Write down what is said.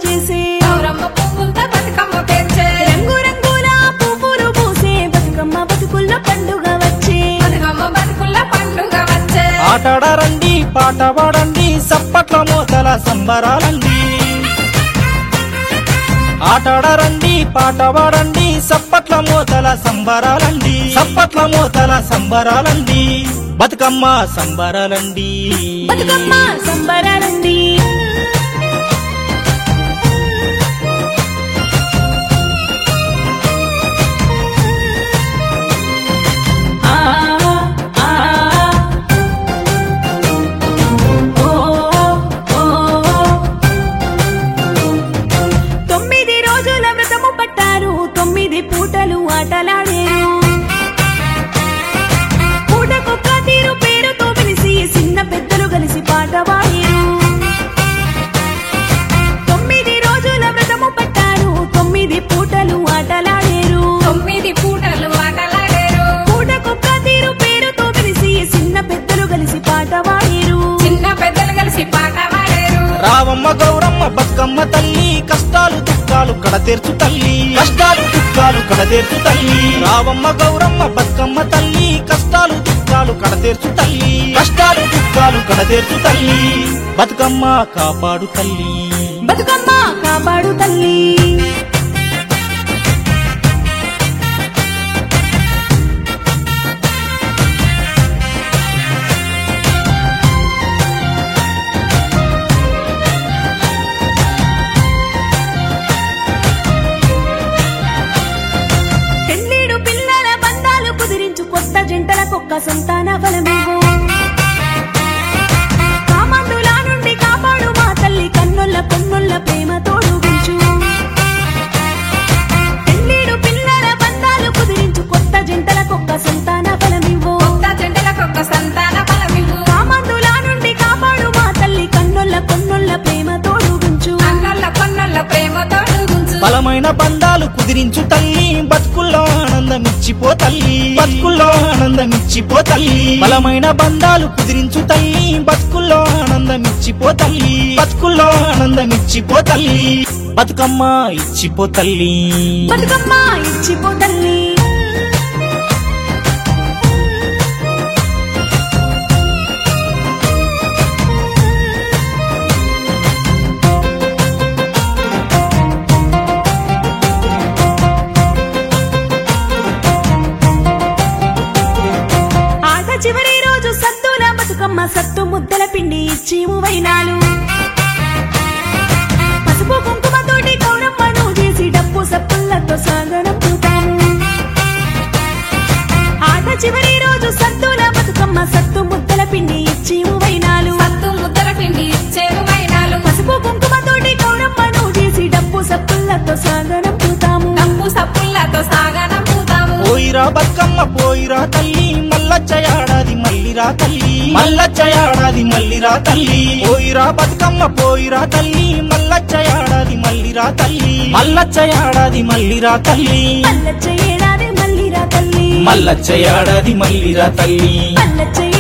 చేసే గౌరమ్మ పువ్వులతో బతుకమ్మ పేర్చే రంగు రంగుల పువ్వులు పూసే బతుకమ్మ బతుకుల్లో పండుగ వచ్చే బతుకమ్మ బతుకుల్ల పండుగ వచ్చే ఆటాడారండి పాట పాడండి సప్పట్ల మోతల సంబరాలండి ఆటాడారండి పాట పాడండి సప్పట్ల మోతల సంబరాలండి సప్పట్ల మోతల సంబరాలండి బతుకమ్మ సంబరాలండి బతుకమ్మ సంబరాలండి ఆ, ఆ, ఓ, ఓ, తొమ్మిది రోజుల వ్రతము పట్టారు తొమ్మిది పూటలు ఆటలాడారు పూటకొక్క తీరు పేరుతో పిలిచి చిన్న పెద్దలు కలిసి పాట పాడారు తొమ్మిది రోజుల వ్రతము పట్టారు తొమ్మిది పూటలు ఆటలాడారు తొమ్మిది పూటలు ఆటలాడారు పూటకొక్క తీరు పేరుతో పిలిచి చిన్న పెద్దలు కలిసి పాట పాడారు చిన్న పెద్దలు కలిసి పాట పాడారు రావమ్మ గౌరమ్మ బతుకమ్మ తల్లి కష్టాలు దుఃఖాలు కడతీర్చు తల్లి కష్టాలు దుఃఖాలు కడతీర్చు తల్లి రావమ్మ గౌరమ్మ బతుకమ్మ తల్లి కష్టాలు దుఃఖాలు కడతీర్చు తల్లి కష్టాలు దుఃఖాలు కడతీర్చు తల్లి బతుకమ్మ కాపాడు తల్లి బతుకమ్మ కాపాడు తల్లి పెళ్ళేడు పిల్లల బంధాలు కుదిరించు కొత్త జంటలకొక్క సంతాన బలమేమో కామందుల నుండి కాపాడు మా తల్లి కన్నుల పొన్నుల ప్రేమ తోడుగుంచు పెళ్ళేడు పిల్లల బంధాలు కుదిరించు కొత్త జంటలకొక్క సంతాన బలమివ్వు కొత్త జంటలకొక్క సంతాన బలమివ్వు కామందుల నుండి కాపాడు మా తల్లి కన్నుల పొన్నుల ప్రేమ తోడుగుంచు అన్నల్ల కొన్నల్ల ప్రేమతో గుంచు బలమైన బంధాలు కుదిరించు తల్లి బతుకుల్లో ఆనందమిచ్చిపో తల్లి బతుకుల్లో ఆనందమిచ్చిపో తల్లి బలమైన బంధాలు కుదిరించు తల్లి బతుకుల్లో ఆనందమిచ్చిపో తల్లి బతుకుల్లో ఆనందమిచ్చిపో తల్లి బతుకమ్మ ఇచ్చిపో తల్లి బతుకమ్మ ఇచ్చిపో తల్లి ఆట చివరి రోజు సత్తుల బతుకమ్మ సత్తు ముద్దల పిండి ఇచ్చి వైనాలు పసుపు కుంకుమతోటి గౌరమ్మను చేసి డప్పు సప్పులతో సాగనంపుతాము ఆట చివరి రోజు సత్తుల బతుకమ్మ సత్తు ముద్దల పిండి ఇచ్చి వైనాలు సత్తు ముద్దల పిండి ఇచ్చేరు వైనాలు పసుపు కుంకుమతోటి గౌరమ్మను చేసి డప్పు సప్పులతో సాగనంపుతాము డప్పు సప్పులతో సాగనంపుతాము పోయిరా బతుకమ్మ పోయిరా తల్లి మల్లచ్చ ఏడాది మల్లిరా తల్లి మల్లచ్చ ఏడాది మల్లిరా తల్లి పోయిరా బతుకమ్మ పోయిరా తల్లి మల్లచ్చ ఏడాది మల్లిరా తల్లి మల్లచ్చ ఏడాది మల్లిరా తల్లి మల్లచ్చ ఏడాది మల్లిరా తల్లి మల్లచ్చ ఏడాది మల్లిరా తల్లి మల్లచ్చ